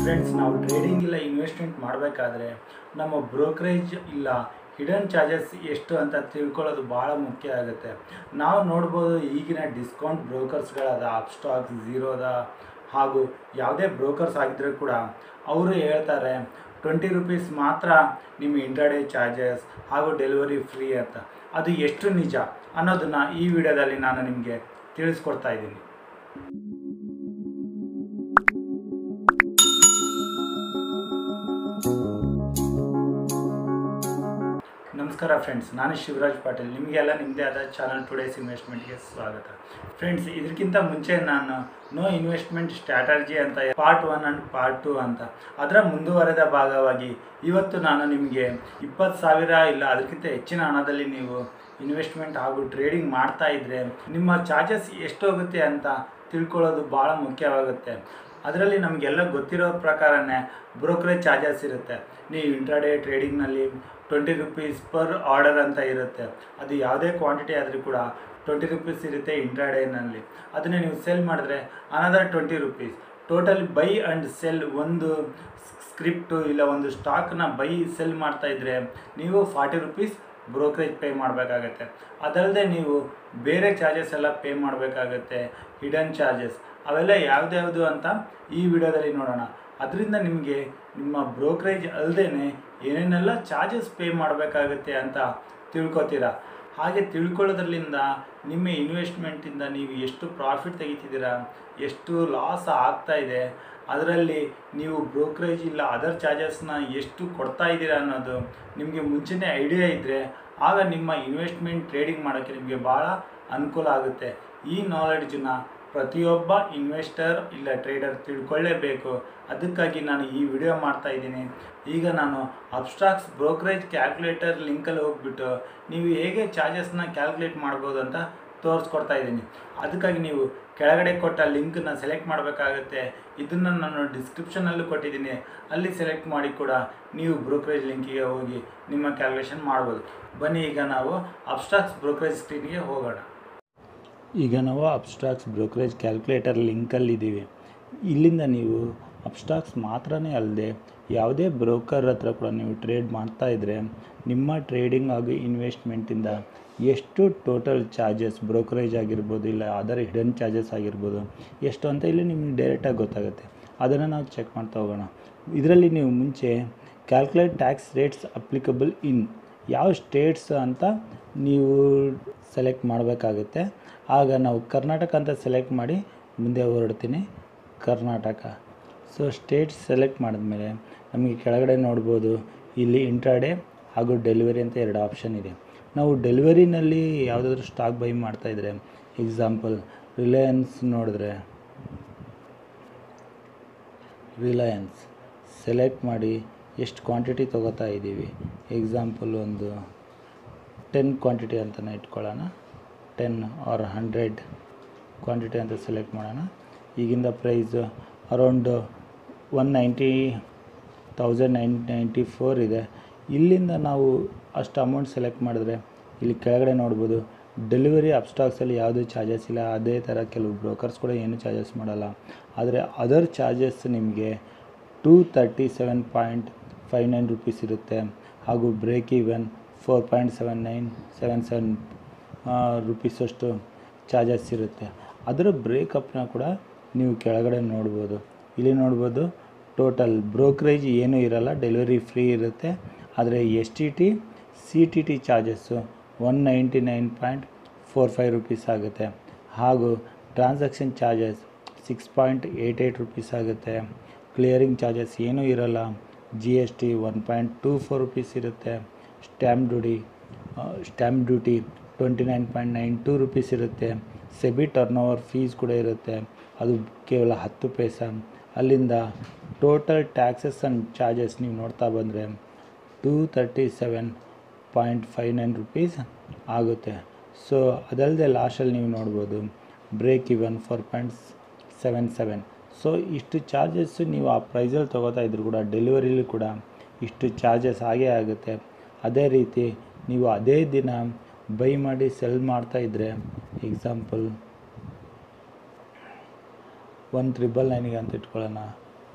friends ನಾವು trading ಇಲ್ಲ investment ಮಾಡಬೇಕಾದ್ರೆ ನಮ್ಮ ಬ್ರೋಕರೇಜ್ ಇಲ್ಲ ಹಿಡನ್ ಚಾರ್ಜಸ್ ಎಷ್ಟು ಅಂತ ತಿಳ್ಕೊಳ್ಳೋದು ಭಾಳ ಮುಖ್ಯ ಆಗುತ್ತೆ ನಾವು ನೋಡ್ಬೋದು ಈಗಿನ ಡಿಸ್ಕೌಂಟ್ ಬ್ರೋಕರ್ಸ್ಗಳಾದ ಅಪ್ಸ್ಟಾಕ್ ಝೀರೋದ ಹಾಗೂ ಯಾವುದೇ ಬ್ರೋಕರ್ಸ್ ಆಗಿದ್ರೂ ಕೂಡ ಅವರು ಹೇಳ್ತಾರೆ ಟ್ವೆಂಟಿ ರುಪೀಸ್ ಮಾತ್ರ ನಿಮ್ಮ ಇಂಟರ್ಡೇ ಚಾರ್ಜಸ್ ಹಾಗೂ ಡೆಲಿವರಿ ಫ್ರೀ ಅಂತ ಅದು ಎಷ್ಟು ನಿಜ ಅನ್ನೋದನ್ನು ಈ ವಿಡಿಯೋದಲ್ಲಿ ನಾನು ನಿಮಗೆ ತಿಳಿಸ್ಕೊಡ್ತಾ ಇದ್ದೀನಿ ನಮಸ್ಕಾರ ಫ್ರೆಂಡ್ಸ್ ನಾನು ಶಿವರಾಜ್ ಪಾಟೀಲ್ ನಿಮಗೆಲ್ಲ ನಿಮ್ಮದೇ ಆದ ಚಾನಲ್ ಟುಡೇಸ್ ಇನ್ವೆಸ್ಟ್ಮೆಂಟ್ಗೆ ಸ್ವಾಗತ ಫ್ರೆಂಡ್ಸ್ ಇದಕ್ಕಿಂತ ಮುಂಚೆ ನಾನು ನೋ ಇನ್ವೆಸ್ಟ್ಮೆಂಟ್ ಸ್ಟ್ರಾಟರ್ಜಿ ಅಂತ part one and part two ಅಂತ ಅದರ ಮುಂದುವರೆದ ಭಾಗವಾಗಿ ಇವತ್ತು ನಾನು ನಿಮಗೆ ಇಪ್ಪತ್ತು ಸಾವಿರ ಇಲ್ಲ ಅದಕ್ಕಿಂತ ಹೆಚ್ಚಿನ ಹಣದಲ್ಲಿ ನೀವು ಇನ್ವೆಸ್ಟ್ಮೆಂಟ್ ಹಾಗೂ ಟ್ರೇಡಿಂಗ್ ಮಾಡ್ತಾ ಇದ್ದರೆ ನಿಮ್ಮ ಚಾರ್ಜಸ್ ಎಷ್ಟು ಹೋಗುತ್ತೆ ಅಂತ ತಿಳ್ಕೊಳ್ಳೋದು ಭಾಳ ಮುಖ್ಯವಾಗುತ್ತೆ ಅದರಲ್ಲಿ ನಮಗೆಲ್ಲ ಗೊತ್ತಿರೋ ಪ್ರಕಾರನೇ ಬ್ರೋಕರೇಜ್ ಚಾರ್ಜಸ್ ಇರುತ್ತೆ ನೀವು ಇಂಟ್ರಾಡೇ ಟ್ರೇಡಿಂಗ್ನಲ್ಲಿ ಟ್ವೆಂಟಿ ರುಪೀಸ್ ಪರ್ ಆರ್ಡರ್ ಅಂತ ಇರುತ್ತೆ ಅದು ಯಾವುದೇ ಕ್ವಾಂಟಿಟಿ ಆದರೂ ಕೂಡ ಟ್ವೆಂಟಿ ರುಪೀಸ್ ಇರುತ್ತೆ ಇಂಟ್ರಾಡೇನಲ್ಲಿ ಅದನ್ನೇ ನೀವು ಸೆಲ್ ಮಾಡಿದ್ರೆ another twenty rupees total buy and sell ಒಂದು ಸ್ಕ್ರಿಪ್ಟು ಇಲ್ಲ ಒಂದು ಸ್ಟಾಕ್ನ ಬೈ ಸೆಲ್ ಮಾಡ್ತಾ ಇದ್ದರೆ ನೀವು ಫಾರ್ಟಿ ರುಪೀಸ್ ಬ್ರೋಕರೇಜ್ ಪೇ ಮಾಡಬೇಕಾಗತ್ತೆ ಅದಲ್ಲದೆ ನೀವು ಬೇರೆ ಚಾರ್ಜಸ್ ಎಲ್ಲ ಪೇ ಮಾಡಬೇಕಾಗತ್ತೆ ಹಿಡನ್ ಚಾರ್ಜಸ್ ಅವೆಲ್ಲ ಯಾವ್ದ್ಯಾವುದು ಅಂತ ಈ ವಿಡಿಯೋದಲ್ಲಿ ನೋಡೋಣ ಅದರಿಂದ ನಿಮಗೆ ನಿಮ್ಮ ಬ್ರೋಕರೇಜ್ ಅಲ್ಲದೆ ಏನೇನೆಲ್ಲ ಚಾರ್ಜಸ್ ಪೇ ಮಾಡಬೇಕಾಗತ್ತೆ ಅಂತ ತಿಳ್ಕೊತೀರಾ ಹಾಗೆ ತಿಳ್ಕೊಳ್ಳೋದ್ರಲ್ಲಿಂದ ನಿಮ್ಮ ಇನ್ವೆಸ್ಟ್ಮೆಂಟಿಂದ ನೀವು ಎಷ್ಟು ಪ್ರಾಫಿಟ್ ತೆಗಿತಿದ್ದೀರಾ ಎಷ್ಟು ಲಾಸ್ ಆಗ್ತಾ ಇದೆ ಅದರಲ್ಲಿ ನೀವು ಬ್ರೋಕರೇಜ್ ಇಲ್ಲ ಅದರ್ ಚಾರ್ಜಸ್ನ ಎಷ್ಟು ಕೊಡ್ತಾ ಇದ್ದೀರಾ ಅನ್ನೋದು ನಿಮಗೆ ಮುಂಚೆನೇ ಐಡಿಯಾ ಇದ್ದರೆ ಆಗ ನಿಮ್ಮ ಇನ್ವೆಸ್ಟ್ಮೆಂಟ್ ಟ್ರೇಡಿಂಗ್ ಮಾಡೋಕ್ಕೆ ನಿಮಗೆ ಭಾಳ ಅನುಕೂಲ ಆಗುತ್ತೆ ಈ ನಾಲೆಡ್ಜನ್ನ ಪ್ರತಿಯೊಬ್ಬ ಇನ್ವೆಸ್ಟರ್ ಇಲ್ಲ ಟ್ರೇಡರ್ ತಿಳ್ಕೊಳ್ಳೇಬೇಕು ಅದಕ್ಕಾಗಿ ನಾನು ಈ ವಿಡಿಯೋ ಮಾಡ್ತಾ ಇದ್ದೀನಿ ಈಗ ನಾನು ಅಬ್ಸ್ಟ್ರಾಕ್ಸ್ ಬ್ರೋಕರೇಜ್ ಕ್ಯಾಲ್ಕುಲೇಟರ್ ಲಿಂಕಲ್ಲಿ ಹೋಗ್ಬಿಟ್ಟು ನೀವು ಹೇಗೆ ಚಾರ್ಜಸ್ನ ಕ್ಯಾಲ್ಕುಲೇಟ್ ಮಾಡ್ಬೋದು ಅಂತ ತೋರಿಸ್ಕೊಡ್ತಾ ಇದ್ದೀನಿ ಅದಕ್ಕಾಗಿ ನೀವು ಕೆಳಗಡೆ ಕೊಟ್ಟ ಲಿಂಕನ್ನ ಸೆಲೆಕ್ಟ್ ಮಾಡಬೇಕಾಗುತ್ತೆ ಇದನ್ನು ನಾನು ಡಿಸ್ಕ್ರಿಪ್ಷನಲ್ಲೂ ಕೊಟ್ಟಿದ್ದೀನಿ ಅಲ್ಲಿ ಸೆಲೆಕ್ಟ್ ಮಾಡಿ ಕೂಡ ನೀವು ಬ್ರೋಕರೇಜ್ ಲಿಂಕಿಗೆ ಹೋಗಿ ನಿಮ್ಮ ಕ್ಯಾಲ್ಕುಲೇಷನ್ ಮಾಡ್ಬೋದು ಬನ್ನಿ ಈಗ ನಾವು ಅಬ್ಸ್ಟ್ರಾಕ್ಸ್ ಬ್ರೋಕರೇಜ್ ಸ್ಕ್ರೀನ್ಗೆ ಹೋಗೋಣ ಈಗ ನಾವು ಅಬ್ಸ್ಟ್ರಾಕ್ಸ್ ಬ್ರೋಕರೇಜ್ ಕ್ಯಾಲ್ಕುಲೇಟರ್ ಲಿಂಕಲ್ಲಿದ್ದೀವಿ ಇಲ್ಲಿಂದ ನೀವು ಅಬ್ಸ್ಟ್ರಾಕ್ಸ್ ಮಾತ್ರನೇ ಅಲ್ಲದೆ ಯಾವುದೇ ಬ್ರೋಕರ್ ಹತ್ರ ಕೂಡ ನೀವು ಟ್ರೇಡ್ ಮಾಡ್ತಾ ಇದ್ದರೆ ನಿಮ್ಮ ಟ್ರೇಡಿಂಗ್ ಹಾಗೂ ಇನ್ವೆಸ್ಟ್ಮೆಂಟಿಂದ ಎಷ್ಟು ಟೋಟಲ್ ಚಾರ್ಜಸ್ ಬ್ರೋಕರೇಜ್ ಆಗಿರ್ಬೋದು ಇಲ್ಲ ಅದರ್ ಹಿಡನ್ ಚಾರ್ಜಸ್ ಆಗಿರ್ಬೋದು ಎಷ್ಟು ಅಂತ ಇಲ್ಲಿ ನಿಮಗೆ ಡೈರೆಕ್ಟಾಗಿ ಗೊತ್ತಾಗುತ್ತೆ ಅದನ್ನು ನಾವು ಚೆಕ್ ಮಾಡ್ತಾ ಹೋಗೋಣ ಇದರಲ್ಲಿ ನೀವು ಮುಂಚೆ calculate tax rates applicable in ಯಾವ ಸ್ಟೇಟ್ಸ್ ಅಂತ ನೀವು ಸೆಲೆಕ್ಟ್ ಮಾಡಬೇಕಾಗುತ್ತೆ ಆಗ ನಾವು ಕರ್ನಾಟಕ ಅಂತ ಸೆಲೆಕ್ಟ್ ಮಾಡಿ ಮುಂದೆ ಹೊರಡ್ತೀನಿ ಕರ್ನಾಟಕ ಸೊ ಸ್ಟೇಟ್ಸ್ ಸೆಲೆಕ್ಟ್ ಮಾಡಿದ್ಮೇಲೆ ನಮಗೆ ಕೆಳಗಡೆ ನೋಡ್ಬೋದು ಇಲ್ಲಿ ಇಂಟ್ರಾಡೇ ಹಾಗೂ ಡೆಲಿವರಿ ಅಂತ ಎರಡು ಆಪ್ಷನ್ ಇದೆ ನಾವು ಡೆಲಿವರಿನಲ್ಲಿ ಯಾವುದಾದ್ರೂ ಸ್ಟಾಕ್ ಬೈ ಮಾಡ್ತಾಯಿದ್ರೆ ಎಕ್ಸಾಂಪಲ್ ರಿಲಯನ್ಸ್ ನೋಡಿದ್ರೆ ರಿಲಯನ್ಸ್ ಸೆಲೆಕ್ಟ್ ಮಾಡಿ ಎಷ್ಟು ಕ್ವಾಂಟಿಟಿ ತೊಗೋತಾ ಇದ್ದೀವಿ ಎಕ್ಸಾಂಪಲ್ ಒಂದು ಟೆನ್ ಕ್ವಾಂಟಿಟಿ ಅಂತಲೇ ಇಟ್ಕೊಳ್ಳೋಣ ಟೆನ್ ಆರ್ ಹಂಡ್ರೆಡ್ ಕ್ವಾಂಟಿಟಿ ಅಂತ ಸೆಲೆಕ್ಟ್ ಮಾಡೋಣ ಈಗಿಂದ price around one ninety thousand nine ninety four ಇದೆ ಇಲ್ಲಿಂದ ನಾವು ಅಷ್ಟು ಅಮೌಂಟ್ ಸೆಲೆಕ್ಟ್ ಮಾಡಿದ್ರೆ ಇಲ್ಲಿ ಕೆಳಗಡೆ ನೋಡ್ಬೋದು ಡೆಲಿವರಿ ಅಬ್ಸ್ಟಾಕ್ಸಲ್ಲಿ ಯಾವುದೇ ಚಾರ್ಜಸ್ ಇಲ್ಲ ಅದೇ ಥರ ಕೆಲವು ಬ್ರೋಕರ್ಸ್ ಕೂಡ ಏನು ಚಾರ್ಜಸ್ ಮಾಡಲ್ಲ ಆದರೆ ಅದರ್ ಚಾರ್ಜಸ್ ನಿಮಗೆ two thirty seven point five nine rupees ಇರುತ್ತೆ ಹಾಗೂ break even four point seven nine seven seven ರುಪೀಸಷ್ಟು ಚಾರ್ಜಸ್ ಇರುತ್ತೆ ಅದರ ಬ್ರೇಕಪ್ನ ಕೂಡ ನೀವು ಕೆಳಗಡೆ ನೋಡ್ಬೋದು ಇಲ್ಲಿ ನೋಡ್ಬೋದು ಟೋಟಲ್ ಬ್ರೋಕರೇಜ್ ಏನೂ ಇರಲ್ಲ ಡೆಲಿವರಿ ಫ್ರೀ ಇರುತ್ತೆ ಆದರೆ S T T C T T charges one ninety nine point four five rupees ಆಗುತ್ತೆ ಹಾಗೂ transaction charges six point eight eight rupees ಆಗುತ್ತೆ ಕ್ಲಿಯರಿಂಗ್ ಚಾರ್ಜಸ್ ಏನೂ ಇರಲ್ಲ G S T one point two four rupees ಇರುತ್ತೆ stamp duty stamp duty twenty nine point nine two rupees ಇರುತ್ತೆ SEBI turnover fees ಕೂಡ ಇರುತ್ತೆ ಅದು ಕೇವಲ ಹತ್ತು ಪೈಸ ಅಲ್ಲಿಂದ ಟೋಟಲ್ ಟ್ಯಾಕ್ಸಸ್ ಆ್ಯಂಡ್ ಚಾರ್ಜಸ್ ನೀವು ನೋಡ್ತಾ ಬಂದರೆ two thirty seven point five nine rupees ಆಗುತ್ತೆ ಸೊ ಅದಲ್ಲದೆ ಲಾಸ್ಟಲ್ಲಿ ನೀವು ನೋಡ್ಬೋದು break even four point seven seven so ಇಷ್ಟು ಚಾರ್ಜಸ್ಸು ನೀವು ಆ ಪ್ರೈಸಲ್ಲಿ ತೊಗೋತಾ ಇದ್ರು ಕೂಡ ಡೆಲಿವರಿಲಿ ಕೂಡ ಇಷ್ಟು ಚಾರ್ಜಸ್ ಆಗೇ ಆಗುತ್ತೆ ಅದೇ ರೀತಿ ನೀವು ಅದೇ ದಿನ ಬೈ ಮಾಡಿ ಸೆಲ್ ಮಾಡ್ತಾ ಇದ್ದರೆ ಎಕ್ಸಾಂಪಲ್ ಒನ್ ತ್ರಿಬಲ್ ನೈನಿಗೆ ಅಂತ ಇಟ್ಕೊಳ್ಳೋಣ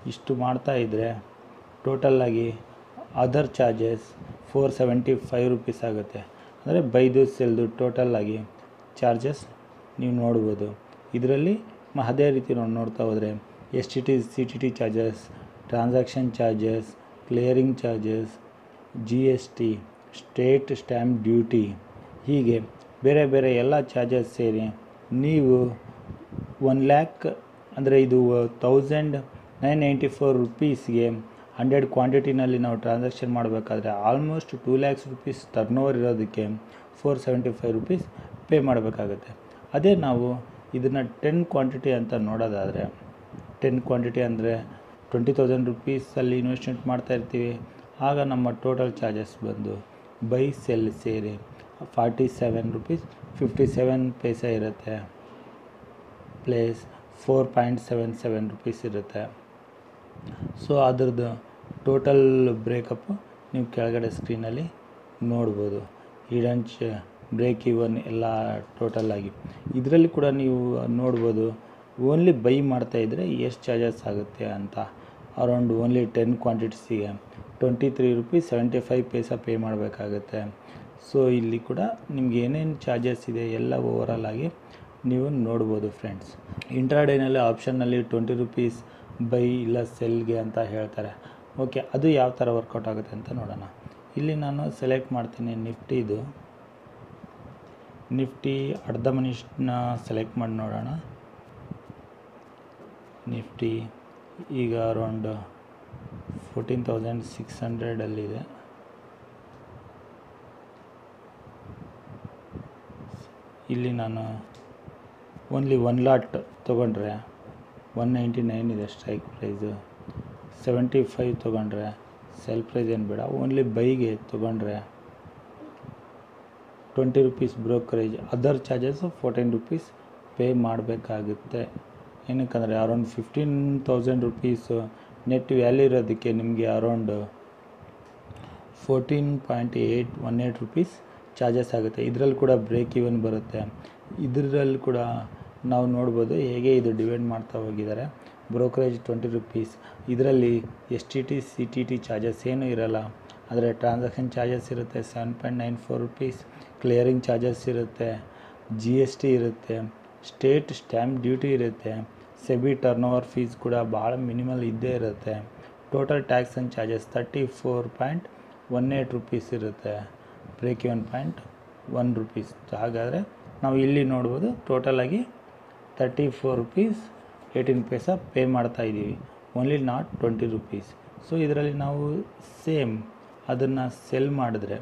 ಇಷ್ಟು ಮಾಡ್ತಾ ಇದ್ದರೆ ಟೋಟಲ್ಲಾಗಿ other charges four seventy five rupees ಆಗುತ್ತೆ ಅಂದರೆ ಬೈದು ಸೆಲ್ದು ಟೋಟಲ್ಲಾಗಿ ಚಾರ್ಜಸ್ ನೀವು ನೋಡ್ಬೋದು ಇದರಲ್ಲಿ ಮ- ಅದೇ ರೀತಿ ನಾವು ನೋಡ್ತಾ ಹೋದರೆ S T T C T T charges transaction charges clearing charges G S T state stamp duty ಹೀಗೆ ಬೇರೆ ಬೇರೆ ಎಲ್ಲ ಚಾರ್ಜಸ್ ಸೇರಿ ನೀವು ಒನ್ ಲ್ಯಾಕ್ ಅಂದರೆ ಇದು ತೌಸಂಡ್ ನೈನ್ ನೈಂಟಿ ಫೋರ್ ರುಪೀಸ್ಗೆ ಹಂಡ್ರೆಡ್ ಕ್ವಾಂಟಿಟಿನಲ್ಲಿ ನಾವು ಟ್ರಾನ್ಸಾಕ್ಷನ್ ಮಾಡಬೇಕಾದ್ರೆ almost two lakhs rupees turnover ಇರೋದಕ್ಕೆ four seventy five rupees pay ಮಾಡಬೇಕಾಗುತ್ತೆ ಅದೇ ನಾವು ಇದನ್ನು ಟೆನ್ ಕ್ವಾಂಟಿಟಿ ಅಂತ ನೋಡೋದಾದರೆ ಟೆನ್ ಕ್ವಾಂಟಿಟಿ ಅಂದರೆ ಟ್ವೆಂಟಿ ತೌಸಂಡ್ ರುಪೀಸಲ್ಲಿ ಇನ್ವೆಸ್ಟ್ಮೆಂಟ್ ಮಾಡ್ತಾ ಇರ್ತೀವಿ ಆಗ ನಮ್ಮ ಟೋಟಲ್ ಚಾರ್ಜಸ್ ಬಂದು ಬೈ ಸೆಲ್ ಸೇರಿ forty seven rupees fifty seven paise ಇರುತ್ತೆ place four point seven seven rupees ಇರುತ್ತೆ ಸೊ ಅದ್ರದ್ದು ಟೋಟಲ್ ಬ್ರೇಕಪ್ಪು ನೀವು ಕೆಳಗಡೆ ಸ್ಕ್ರೀನಲ್ಲಿ ನೋಡ್ಬೋದು ಹಿಡನ್ ಚ ಬ್ರೇಕ್ ಇವನ್ ಎಲ್ಲ ಟೋಟಲಾಗಿ ಇದರಲ್ಲಿ ಕೂಡ ನೀವು ನೋಡ್ಬೋದು ಓನ್ಲಿ ಬೈ ಮಾಡ್ತಾಯಿದ್ರೆ ಎಷ್ಟು ಚಾರ್ಜಸ್ ಆಗುತ್ತೆ ಅಂತ ಅರೌಂಡ್ ಓನ್ಲಿ ಟೆನ್ ಕ್ವಾಂಟಿಟೀಸಿಗೆ twenty three rupees seventy five paisa pay ಮಾಡಬೇಕಾಗುತ್ತೆ ಸೊ ಇಲ್ಲಿ ಕೂಡ ನಿಮ್ಗೆ ಏನೇನು ಚಾರ್ಜಸ್ ಇದೆ ಎಲ್ಲ ಓವರಾಲ್ ಆಗಿ ನೀವು ನೋಡ್ಬೋದು ಫ್ರೆಂಡ್ಸ್ ಇಂಟ್ರಾಡೇನಲ್ಲಿ ಆಪ್ಷನ್ನಲ್ಲಿ ಟ್ವೆಂಟಿ ರುಪೀಸ್ ಬೈ ಇಲ್ಲ ಸೆಲ್ಗೆ ಅಂತ ಹೇಳ್ತಾರೆ ಓಕೆ ಅದು ಯಾವ ಥರ ವರ್ಕೌಟ್ ಆಗುತ್ತೆ ಅಂತ ನೋಡೋಣ ಇಲ್ಲಿ ನಾನು ಸೆಲೆಕ್ಟ್ ಮಾಡ್ತೀನಿ ನಿಫ್ಟಿದು ನಿಫ್ಟಿ ಅರ್ಧ ಮನಿಷ್ನ ಸೆಲೆಕ್ಟ್ ಮಾಡಿ ನೋಡೋಣ ನಿಫ್ಟಿ ಈಗ ಅರೌಂಡ್ ಫೋರ್ಟೀನ್ ತೌಸಂಡ್ ಸಿಕ್ಸ್ ಹಂಡ್ರೆಡಲ್ಲಿದೆ ಇಲ್ಲಿ ನಾನು ಓನ್ಲಿ ಒನ್ ಲಾಟ್ ತೊಗೊಂಡ್ರೆ ಒನ್ ನೈಂಟಿ ನೈನ್ ಇದೆ ಸ್ಟ್ರೈಕ್ ಪ್ರೈಸು ಸೆವೆಂಟಿ ಫೈವ್ ತೊಗೊಂಡ್ರೆ ಸೆಲ್ ಪ್ರೈಸ್ ಏನು ಬೇಡ ಓನ್ಲಿ ಬೈಗೆ ತೊಗೊಂಡ್ರೆ twenty rupees brokerage other charges fourteen rupees pay ಮಾಡಬೇಕಾಗುತ್ತೆ ಏನಕ್ಕಂದರೆ around fifteen thousand rupees net value ಇರೋದಕ್ಕೆ ನಿಮಗೆ around fourteen point eight one eight rupees charges ಆಗುತ್ತೆ ಇದರಲ್ಲಿ ಕೂಡ ಬ್ರೇಕ್ ಇವನ್ ಬರುತ್ತೆ ಇದರಲ್ಲಿ ಕೂಡ ನಾವು ನೋಡ್ಬೋದು ಹೇಗೆ ಇದು ಡಿವೈಡ್ ಮಾಡ್ತಾ ಹೋಗಿದ್ದಾರೆ ಬ್ರೋಕರೇಜ್ ಟ್ವೆಂಟಿ ರುಪೀಸ್ ಇದರಲ್ಲಿ S T T C T T charges ಏನೂ ಇರಲ್ಲ ಆದರೆ ಟ್ರಾನ್ಸಾಕ್ಷನ್ ಚಾರ್ಜಸ್ ಇರುತ್ತೆ seven point nine four rupees clearing charges ಇರುತ್ತೆ ಜಿ ಎಸ್ ಟಿ ಇರುತ್ತೆ ಸ್ಟೇಟ್ ಸ್ಟ್ಯಾಂಪ್ ಡ್ಯೂಟಿ ಇರುತ್ತೆ ಸೆಬಿ ಟರ್ನ್ ಓವರ್ ಫೀಸ್ ಕೂಡ ಭಾಳ ಮಿನಿಮಲ್ ಇದ್ದೇ ಇರುತ್ತೆ total tax and charges thirty four point one eight rupees ಇರುತ್ತೆ break even point one rupees ಹಾಗಾದರೆ ನಾವು ಇಲ್ಲಿ ನೋಡ್ಬೋದು ಟೋಟಲಾಗಿ thirty four rupees eighteen paisa pay ಮಾಡ್ತಾ ಇದ್ದೀವಿ only not twenty rupees so ಇದರಲ್ಲಿ ನಾವು ಸೇಮ್ ಅದನ್ನು ಸೆಲ್ ಮಾಡಿದ್ರೆ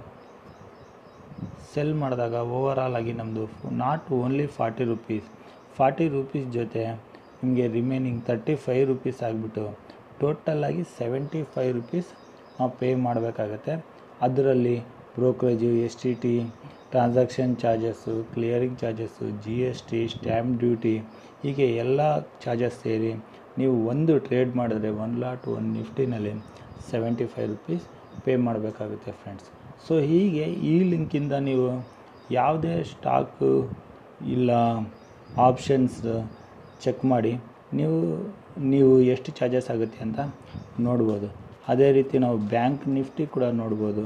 ಸೆಲ್ ಮಾಡಿದಾಗ ಓವರಾಲ್ ಆಗಿ ನಮ್ಮದು not only forty rupees forty rupees ಜೊತೆ ನಿಮಗೆ ರಿಮೈನಿಂಗ್ ತರ್ಟಿ ಫೈವ್ ರುಪೀಸ್ ಆಗಿಬಿಟ್ಟು ಟೋಟಲಾಗಿ ಸೆವೆಂಟಿ ಫೈವ್ ರುಪೀಸ್ ನಾವು ಪೇ ಮಾಡಬೇಕಾಗತ್ತೆ ಅದರಲ್ಲಿ brokerage S T T transaction charges clearing charges G S T stamp duty ಹೀಗೆ ಎಲ್ಲ ಚಾರ್ಜಸ್ ಸೇರಿ ನೀವು ಒಂದು ಟ್ರೇಡ್ ಮಾಡಿದ್ರೆ ಒನ್ ಲಾಟ್ ಒನ್ ನಿಫ್ಟಿನಲ್ಲಿ ಸೆವೆಂಟಿ ಫೈವ್ ರುಪೀಸ್ ಪೇ ಮಾಡಬೇಕಾಗುತ್ತೆ ಫ್ರೆಂಡ್ಸ್ ಸೊ ಹೀಗೆ ಈ ಲಿಂಕಿಂದ ನೀವು ಯಾವುದೇ ಸ್ಟಾಕು ಇಲ್ಲ ಆಪ್ಷನ್ಸ್ ಚೆಕ್ ಮಾಡಿ ನೀವು ನೀವು ಎಷ್ಟು ಚಾರ್ಜಸ್ ಆಗುತ್ತೆ ಅಂತ ನೋಡ್ಬೋದು ಅದೇ ರೀತಿ ನಾವು ಬ್ಯಾಂಕ್ ನಿಫ್ಟಿ ಕೂಡ ನೋಡ್ಬೋದು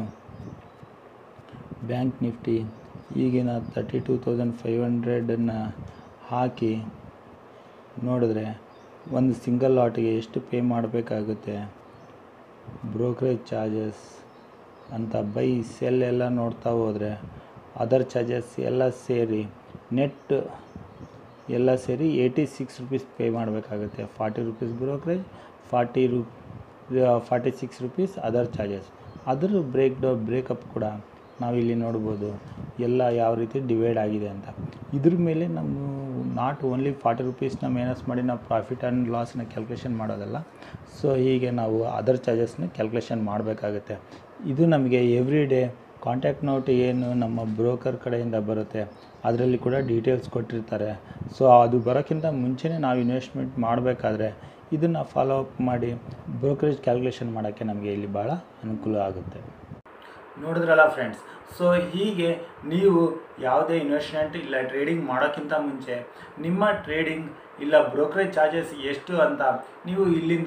ಬ್ಯಾಂಕ್ ನಿಫ್ಟಿ ಈಗಿನ ತರ್ಟಿ ಟೂ ತೌಸಂಡ್ ಫೈವ್ ಹಂಡ್ರೆಡನ್ನು ಹಾಕಿ ನೋಡಿದ್ರೆ ಒಂದು ಸಿಂಗಲ್ ಲಾಟಿಗೆ ಎಷ್ಟು ಪೇ ಮಾಡಬೇಕಾಗುತ್ತೆ ಬ್ರೋಕರೇಜ್ ಚಾರ್ಜಸ್ ಅಂತ ಬೈ ಸೆಲ್ ಎಲ್ಲ ನೋಡ್ತಾ ಹೋದರೆ ಅದರ್ ಚಾರ್ಜಸ್ ಎಲ್ಲ ಸೇರಿ ನೆಟ್ ಎಲ್ಲ ಸೇರಿ ಏಯ್ಟಿ ಸಿಕ್ಸ್ ರುಪೀಸ್ ಪೇ ಮಾಡಬೇಕಾಗುತ್ತೆ ಫಾರ್ಟಿ ರುಪೀಸ್ ಬ್ರೋಕರೇಜ್ ಫಾರ್ಟಿ ರು forty six rupees other charges ಅದರ ಬ್ರೇಕ್ ಡೌ ಬ್ರೇಕಪ್ ಕೂಡ ನಾವಿಲ್ಲಿ ನೋಡ್ಬೋದು ಎಲ್ಲ ಯಾವ ರೀತಿ ಡಿವೈಡ್ ಆಗಿದೆ ಅಂತ ಇದ್ರ ಮೇಲೆ ನಮ್ಮ ನಾಟ್ ಓನ್ಲಿ ಫಾರ್ಟಿ ರುಪೀಸ್ನ ಮೈನಸ್ ಮಾಡಿ ನಾವು ಪ್ರಾಫಿಟ್ ಆ್ಯಂಡ್ ಲಾಸ್ನ ಕ್ಯಾಲ್ಕುಲೇಷನ್ ಮಾಡೋದಲ್ಲ ಸೊ ಹೀಗೆ ನಾವು ಅದರ್ ಚಾರ್ಜಸ್ನ ಕ್ಯಾಲ್ಕುಲೇಷನ್ ಮಾಡಬೇಕಾಗುತ್ತೆ ಇದು ನಮಗೆ ಎವ್ರಿ ಡೇ ಕಾಂಟ್ಯಾಕ್ಟ್ ನೋಟ್ ಏನು ನಮ್ಮ ಬ್ರೋಕರ್ ಕಡೆಯಿಂದ ಬರುತ್ತೆ ಅದರಲ್ಲಿ ಕೂಡ ಡೀಟೇಲ್ಸ್ ಕೊಟ್ಟಿರ್ತಾರೆ ಸೊ ಅದು ಬರೋಕ್ಕಿಂತ ಮುಂಚೆನೇ ನಾವು ಇನ್ವೆಸ್ಟ್ಮೆಂಟ್ ಮಾಡಬೇಕಾದ್ರೆ ಇದನ್ನು ಫಾಲೋ ಅಪ್ ಮಾಡಿ ಬ್ರೋಕರೇಜ್ ಕ್ಯಾಲ್ಕುಲೇಷನ್ ಮಾಡೋಕ್ಕೆ ನಮಗೆ ಇಲ್ಲಿ ಭಾಳ ಅನುಕೂಲ ಆಗುತ್ತೆ ನೋಡಿದ್ರಲ್ಲ ಫ್ರೆಂಡ್ಸ್ ಸೊ ಹೀಗೆ ನೀವು ಯಾವುದೇ ಇನ್ವೆಸ್ಟ್ಮೆಂಟ್ ಇಲ್ಲ ಟ್ರೇಡಿಂಗ್ ಮಾಡೋಕ್ಕಿಂತ ಮುಂಚೆ ನಿಮ್ಮ ಟ್ರೇಡಿಂಗ್ ಇಲ್ಲ ಬ್ರೋಕರೇಜ್ ಚಾರ್ಜಸ್ ಎಷ್ಟು ಅಂತ ನೀವು ಇಲ್ಲಿಂದ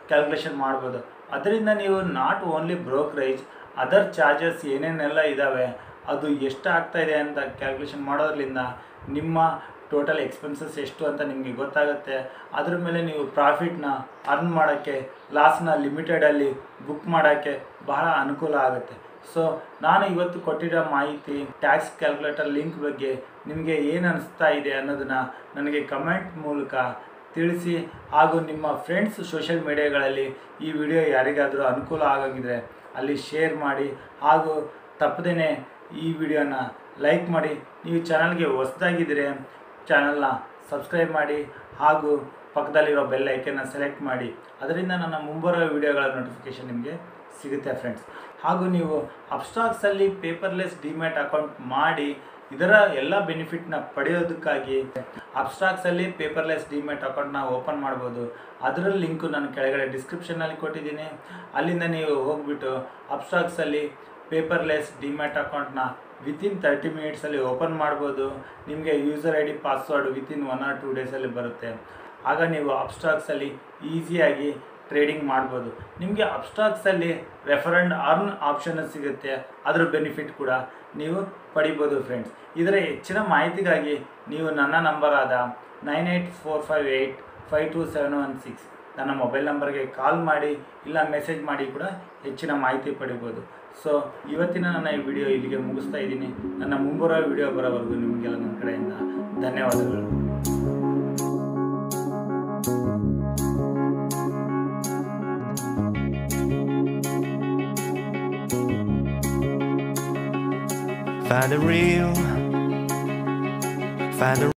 ಕ್ಯಾಲ್ಕುಲೇಷನ್ ಮಾಡ್ಬೋದು ಅದರಿಂದ ನೀವು not only brokerage other charges ಏನೇನೆಲ್ಲ ಇದ್ದಾವೆ ಅದು ಎಷ್ಟು ಆಗ್ತಾ ಇದೆ ಅಂತ ಕ್ಯಾಲ್ಕುಲೇಷನ್ ಮಾಡೋದ್ರಿಂದ ನಿಮ್ಮ ಟೋಟಲ್ ಎಕ್ಸ್ಪೆನ್ಸಸ್ ಎಷ್ಟು ಅಂತ ನಿಮಗೆ ಗೊತ್ತಾಗುತ್ತೆ ಅದ್ರ ಮೇಲೆ ನೀವು ಪ್ರಾಫಿಟ್ನ ಅರ್ನ್ ಮಾಡೋಕ್ಕೆ ಲಾಸ್ನ ಲಿಮಿಟೆಡಲ್ಲಿ ಬುಕ್ ಮಾಡೋಕ್ಕೆ ಬಹಳ ಅನುಕೂಲ ಆಗುತ್ತೆ ಸೊ ನಾನು ಇವತ್ತು ಕೊಟ್ಟಿರೋ ಮಾಹಿತಿ ಟ್ಯಾಕ್ಸ್ ಕ್ಯಾಲ್ಕುಲೇಟರ್ ಲಿಂಕ್ ಬಗ್ಗೆ ನಿಮಗೆ ಏನು ಅನಿಸ್ತಾ ಇದೆ ಅನ್ನೋದನ್ನು ನನಗೆ ಕಮೆಂಟ್ ಮೂಲಕ ತಿಳಿಸಿ ಹಾಗೂ ನಿಮ್ಮ ಫ್ರೆಂಡ್ಸ್ ಸೋಷಿಯಲ್ ಮೀಡಿಯಾಗಳಲ್ಲಿ ಈ ವಿಡಿಯೋ ಯಾರಿಗಾದರೂ ಅನುಕೂಲ ಆಗೋಂಗಿದ್ರೆ ಅಲ್ಲಿ ಶೇರ್ ಮಾಡಿ ಹಾಗೂ ತಪ್ಪದೇ ಈ ವಿಡಿಯೋನ ಲೈಕ್ ಮಾಡಿ ನೀವು ಚಾನಲ್ಗೆ ಹೊಸದಾಗಿದ್ದರೆ ಚಾನಲ್ನ ಸಬ್ಸ್ಕ್ರೈಬ್ ಮಾಡಿ ಹಾಗೂ ಪಕ್ಕದಲ್ಲಿರೋ ಬೆಲ್ ಐಕನ್ನ ಸೆಲೆಕ್ಟ್ ಮಾಡಿ ಅದರಿಂದ ನನ್ನ ಮುಂಬರೋ ವಿಡಿಯೋಗಳ ನೋಟಿಫಿಕೇಷನ್ ನಿಮಗೆ ಸಿಗುತ್ತೆ ಫ್ರೆಂಡ್ಸ್ ಹಾಗೂ ನೀವು ಅಬ್ಸ್ಟಾಕ್ಸಲ್ಲಿ ಪೇಪರ್ಲೆಸ್ ಡಿಮ್ಯಾಟ್ ಅಕೌಂಟ್ ಮಾಡಿ ಇದರ ಎಲ್ಲ ಬೆನಿಫಿಟ್ನ ಪಡೆಯೋದಕ್ಕಾಗಿ ಅಬ್ಸ್ಟಾಕ್ಸಲ್ಲಿ ಪೇಪರ್ಲೆಸ್ ಡಿಮ್ಯಾಟ್ ಅಕೌಂಟ್ನ ಓಪನ್ ಮಾಡ್ಬೋದು ಅದರ ಲಿಂಕು ನಾನು ಕೆಳಗಡೆ ಡಿಸ್ಕ್ರಿಪ್ಷನಲ್ಲಿ ಕೊಟ್ಟಿದ್ದೀನಿ ಅಲ್ಲಿಂದ ನೀವು ಹೋಗ್ಬಿಟ್ಟು ಅಬ್ಸ್ಟಾಕ್ಸಲ್ಲಿ ಪೇಪರ್ಲೆಸ್ ಡಿಮ್ಯಾಟ್ ಅಕೌಂಟ್ನ ವಿತಿನ್ ತರ್ಟಿ ಮಿನಿಟ್ಸಲ್ಲಿ ಓಪನ್ ಮಾಡ್ಬೋದು ನಿಮಗೆ user I D password within one or two ಡೇಸಲ್ಲಿ ಬರುತ್ತೆ ಆಗ ನೀವು ಅಬ್ಸ್ಟಾಕ್ಸಲ್ಲಿ ಈಸಿಯಾಗಿ ಟ್ರೇಡಿಂಗ್ ಮಾಡ್ಬೋದು ನಿಮಗೆ ಅಬ್ಸ್ಟಾಕ್ಸಲ್ಲಿ ರೆಫರೆಂಡ್ ಅರ್ನ್ ಆಪ್ಷನ್ ಸಿಗುತ್ತೆ ಅದರ ಬೆನಿಫಿಟ್ ಕೂಡ ನೀವು ಪಡಿಬೋದು ಫ್ರೆಂಡ್ಸ್ ಇದರ ಹೆಚ್ಚಿನ ಮಾಹಿತಿಗಾಗಿ ನೀವು ನನ್ನ ನಂಬರ್ ಆದ nine eight four five eight five two seven one six ನನ್ನ ಮೊಬೈಲ್ ನಂಬರ್ಗೆ ಕಾಲ್ ಮಾಡಿ ಇಲ್ಲ ಮೆಸೇಜ್ ಮಾಡಿ ಕೂಡ ಹೆಚ್ಚಿನ ಮಾಹಿತಿ ಪಡಿಬೋದು ಸೊ ಇವತ್ತಿನ ನನ್ನ ಈ ವಿಡಿಯೋ ಇಲ್ಲಿಗೆ ಮುಗಿಸ್ತಾ ಇದ್ದೀನಿ ನನ್ನ ಮುಂಬರೋ ವಿಡಿಯೋ ಬರೋವರೆಗೂ ನಿಮಗೆಲ್ಲ ನನ್ನ ಕಡೆಯಿಂದ ಧನ್ಯವಾದಗಳು Find the real, find the